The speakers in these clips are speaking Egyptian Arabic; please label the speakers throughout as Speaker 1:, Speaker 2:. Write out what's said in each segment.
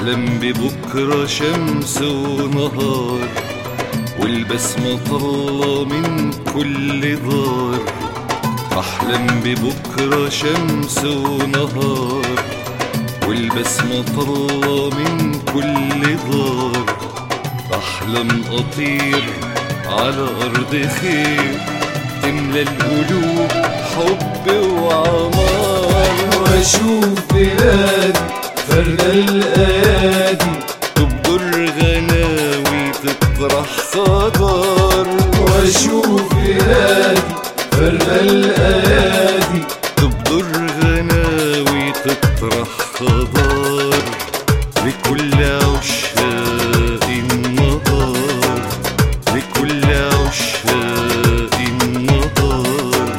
Speaker 1: بحلم ببكرة شمس ونهار والبسمة طلة من كل دار بحلم ببكرة شمس ونهار والبسمة طلة من كل دار بحلم أطير على أرض خير تملى القلوب حب وعمار
Speaker 2: واشوف بلادي فرد الايادي
Speaker 1: تبدر غناوي تطرح خضار
Speaker 2: واشوف بلادي فرد الايادي
Speaker 1: تبدر غناوي تطرح خضار لكل عشاق النهار لكل عشاق النهار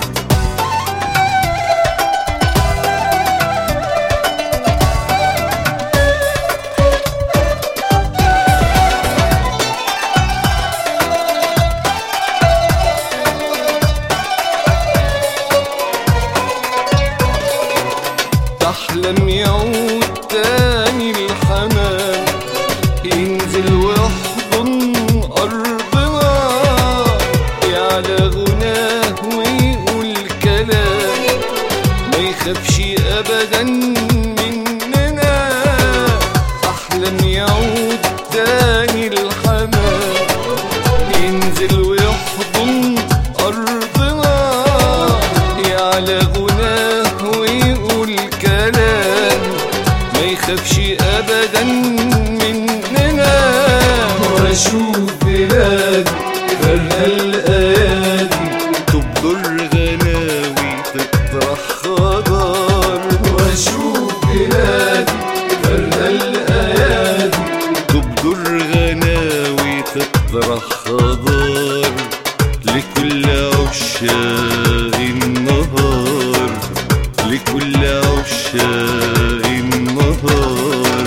Speaker 1: تحلم يعود تاني الحنان ينزل ويحضن أرضنا يعلى غناه ويقول كلام ما يخافش أبدا مننا أحلم يعود تاني الحنان ينزل ويحضن أرضنا يعلى غناه ويقول كلام ما يخافش أبدا مننا
Speaker 2: واشوف بلادي فرد الايادي
Speaker 1: تبدر غناوي تطرح خضار
Speaker 2: واشوف بلادي فرد الايادي
Speaker 1: تبدر غناوي تطرح خضار لكل عشاق النهار لكل عشاق النهار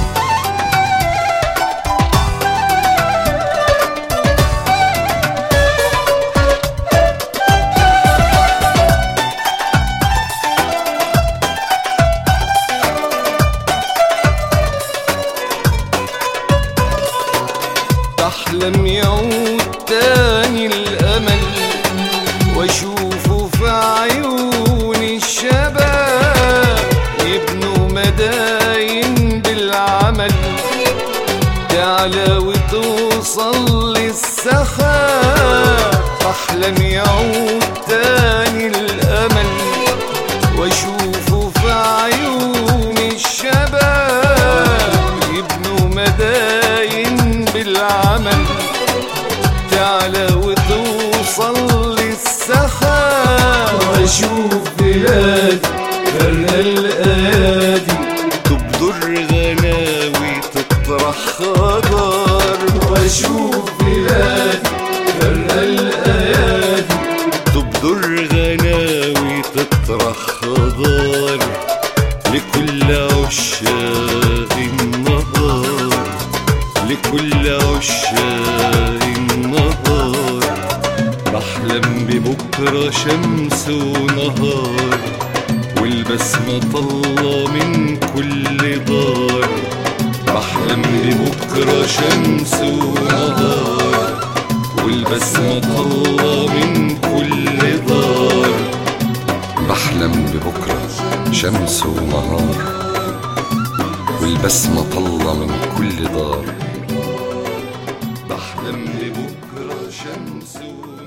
Speaker 1: تحلم يعود تاني الأمل واشوفه في عيون الشباب يبنوا مداين بالعمل تعلى وتوصل للسحاب أحلم يعود تاني الأمل واشوفه في عيون الشباب يبنوا مداين بالعمل تعلى وتوصل للسحاب
Speaker 2: واشوف بلادي فرد الايادي
Speaker 1: تبدر غناوي تطرح خضار
Speaker 2: واشوف بلادي فرد الايادي
Speaker 1: تبدر غناوي تطرح خضار لكل عشاق النهار لكل عشاق النهار بحلم ببكرة شمس ونهار والبسمة طلة من كل دار بحلم ببكرة شمس ونهار والبسمة طلة من كل دار
Speaker 3: بحلم ببكرة شمس ونهار والبسمة طلة من كل دار
Speaker 1: بحلم ببكرة شمس ونهار